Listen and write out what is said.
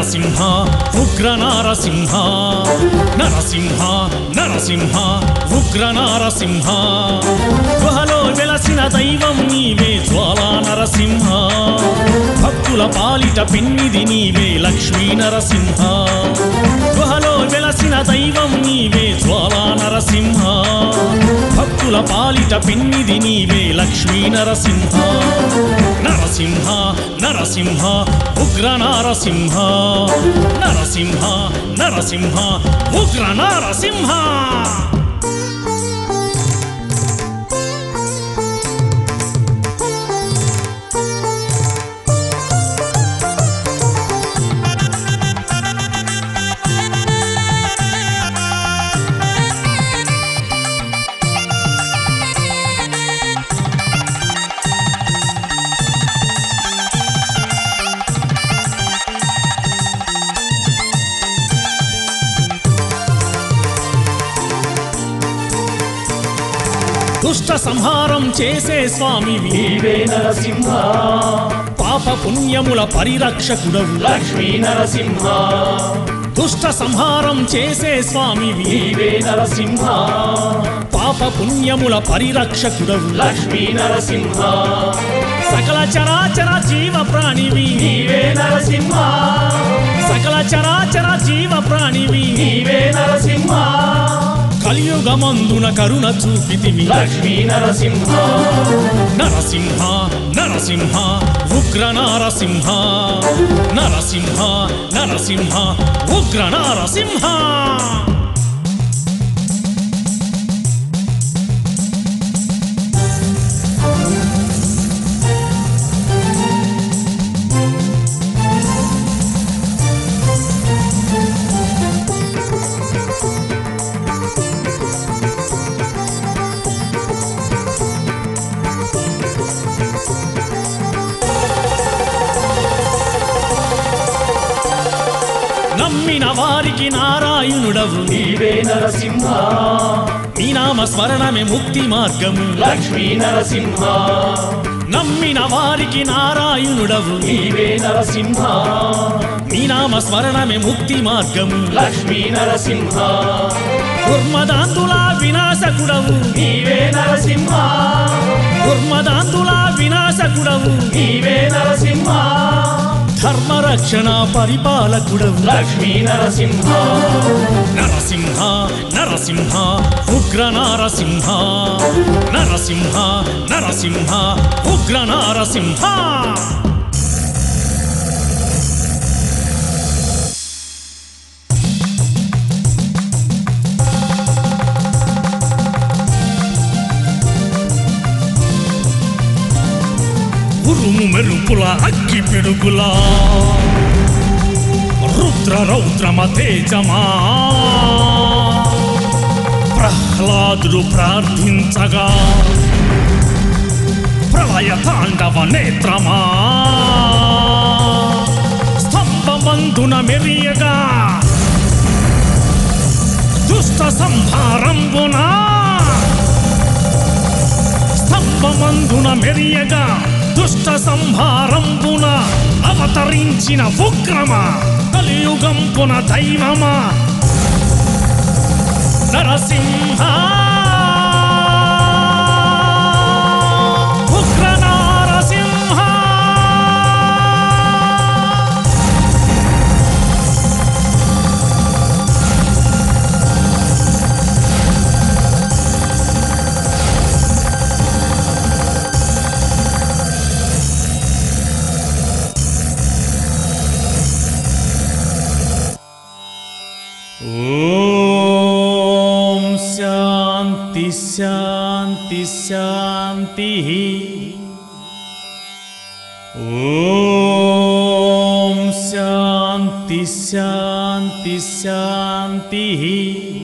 నరసింహ ఉగ్ర నారసింహ నరసింహ నరసింహ ఉగ్ర నారసింహ గుహలో వెలసిన దైవం నీవే జ్వాలా నరసింహ భక్తుల పాలిట పెన్నిది నీవే లక్ష్మీ నరసింహ గుహలో వెలసిన దైవం నీవే జ్వాలా నరసింహ భక్తుల పాలిట పెన్నిది నీవే లక్ష్మీ నరసింహ నరసింహ నరసింహ ఉగ్ర నారసింహ నరసింహ నరసింహ ఉగ్ర నారసింహ దుష్ట సంహారం చేసే స్వామి నీవే నరసింహ పాప పుణ్యముల పరిరక్షకుడవు లక్ష్మీ నరసింహ దుష్ట సంహారం చేసే స్వామి నీవే నరసింహ పాప పుణ్యముల పరిరక్షకుడవు లక్ష్మీ నరసింహ సకల చరాచర జీవ ప్రాణివి నీవే నరసింహ సకల చరాచర జీవ ప్రాణివి నీవే నరసింహ కలియుగమందున కరుణ చూపితివి లక్ష్మీ నరసింహ నరసింహ నరసింహ ఉగ్ర నారసింహ నరసింహ నరసింహ ఉగ్ర నారసింహ నమ్మిన వారికి నారాయణుడవు నీవే నరసింహ నీ నామ స్మరణమే ముక్తి మార్గము లక్ష్మీ నరసింహ నమ్మిన వారికి నారాయణుడవు నీవే నరసింహ నీ నామ స్మరణమే ముక్తి మార్గము లక్ష్మీ నరసింహ దుర్మదాంతుల వినాశకుడవు నీవే నరసింహ దుర్మదాంతుల వినాశకుడవు నీవే నరసింహ ధర్మరక్షణ పరిపాలకుడవు లక్ష్మీ నరసింహ నరసింహ నరసింహ ఉగ్ర నారసింహ నరసింహ నరసింహ ఉగ్ర నారసింహ ఉరుము మెరుపుల అగ్గి పిడుగుల రుద్ర రౌద్రమ తేజమా ప్రహ్లాదుడు ప్రార్థించగా ప్రళయ తాండవ నేత్రమా స్తంభమందున మెరియగా దుష్ట సంహారంబున స్తంభమందున మెరియగా దుష్ట సంహారంబున అవతరించిన ఉగ్రమ కలియుగంపున దైవమా నరసింహ ఉగ్ర నారసింహ ఓం శాంతి శాంతి శాంతి ఓం శాంతి శాంతి శాంతి